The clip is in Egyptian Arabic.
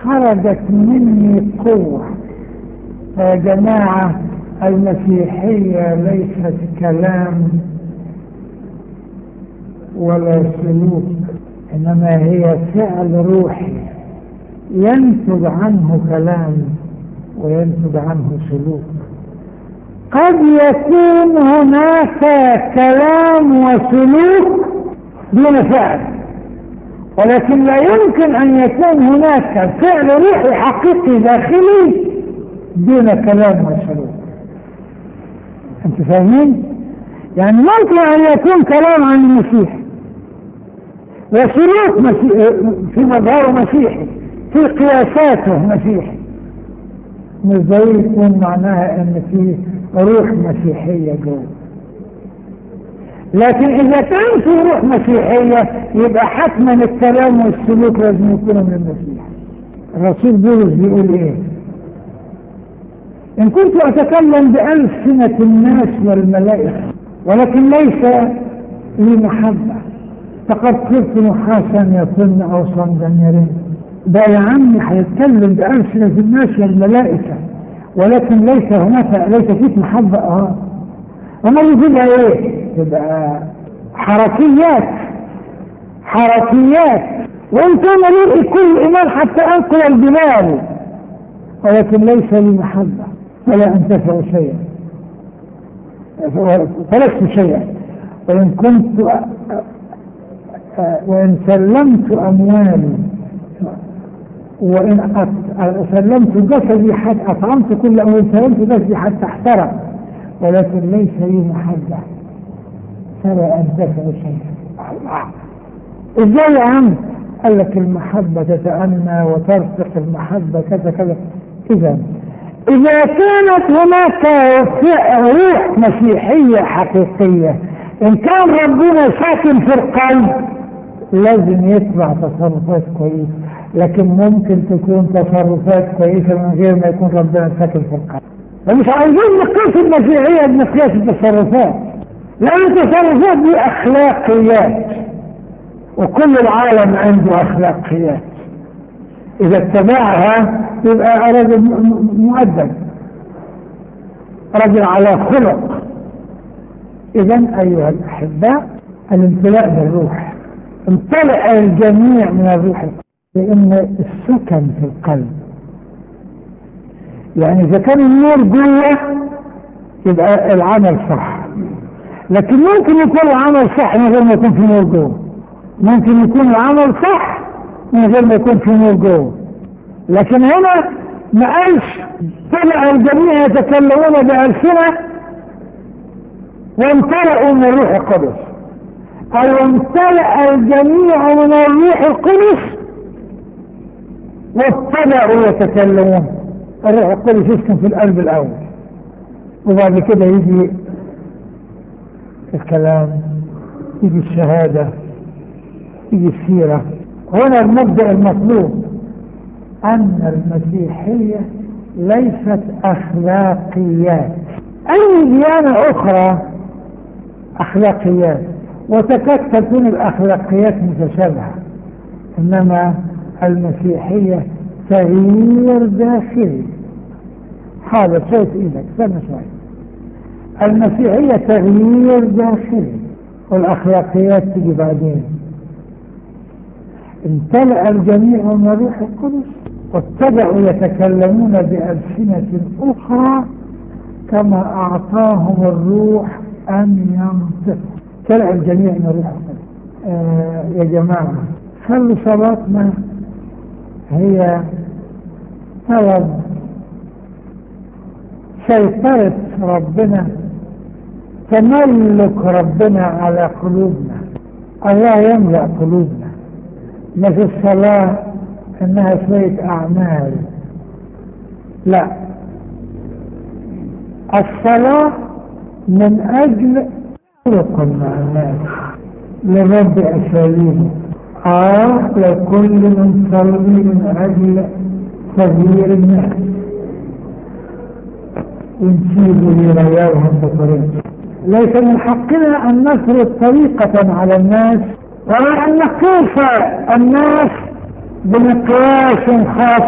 خرجت مني قوة يا جماعة المسيحية ليست كلام ولا سلوك إنما هي فعل روحي ينتج عنه كلام وينتج عنه سلوك قد يكون هناك كلام وسلوك دون فعل ولكن لا يمكن أن يكون هناك فعل روحي حقيقي داخلي دون كلام وسلوك أنت فاهمين؟ يعني ممكن أن يكون كلام عن المسيح وسلوك مسيح في مظهره مسيحي في قياساته مسيحي مش زي يكون معناها ان في روح مسيحية جوه لكن اذا كان في روح مسيحية يبقى حتما الكلام والسلوك لازم يكونوا من المسيح الرسول بولس بيقول ايه ان كنت اتكلم بألسنة الناس والملائكة ولكن ليس لي محبة فقد صرت نحاسا يطن او صمدا يرن ده يا عمي هيتكلم بألسنة الناس والملائكة ولكن ليس هناك ليس فيك محبة اه وما يجيبها ايه تبقى حركيات حركيات وان كان لي كل ايمان حتى انقل الجبال ولكن ليس لي محبة فلا انتفع شيئا فلست شيئا وان كنت وان سلمت اموالي وإن سلمت جسدي حتى أطعمت كل أمر سلمت جسدي حتى احترق ولكن ليس لي محبة فلا أنتفع شيئا إزاي يا عم؟ قال لك المحبة تتأنى وترفق المحبة كذا كذا إذا إذا كانت هناك روح مسيحية حقيقية إن كان ربنا ساكن في القلب لازم يتبع تصرفات كويسة لكن ممكن تكون تصرفات كويسة من غير ما يكون ربنا ساكن في القلب فمش عايزين نقيس المسيحية بمقياس التصرفات لأن التصرفات دي أخلاقيات وكل العالم عنده أخلاقيات إذا اتبعها يبقى رجل مؤدب رجل على خلق إذا أيها الأحباء الامتلاء بالروح امتلأ الجميع من الروح لأن السكن في القلب يعني إذا كان النور جوه يبقى العمل صح لكن ممكن يكون العمل صح من غير ما يكون في نور جوه ممكن يكون العمل صح من غير ما يكون في نور جوه لكن هنا ما قالش طلع الجميع يتكلمون بألسنة وامتلأوا من الروح القدس أو امتلأ الجميع من الروح القدس وابتدأوا يتكلمون الروح القدس يسكن في القلب الأول وبعد كده يجي الكلام يجي الشهادة يجي السيرة هنا المبدأ المطلوب أن المسيحية ليست أخلاقيات أي ديانة أخرى أخلاقيات وتكاد تكون الأخلاقيات متشابهة إنما المسيحية تغيير داخلي حاضر صوت إيدك استنى شوية المسيحية تغيير داخلي والأخلاقيات تجي بعدين امتلأ الجميع من الروح القدس وابتدأوا يتكلمون بألسنة أخرى كما أعطاهم الروح أن ينطقوا امتلأ الجميع من الروح القدس آه يا جماعة خلوا صلاتنا هي طلب سيطرة ربنا تملك ربنا على قلوبنا الله يملأ قلوبنا ما في الصلاة انها شوية اعمال لا الصلاة من اجل خلق مع الناس لرب اساليبه اه لكل من صلي من اجل تغيير الناس ونسيبوا لرياهم بطريقه ليس من حقنا ان نفرض طريقة على الناس ولا ان نقيس الناس بمقياس خاص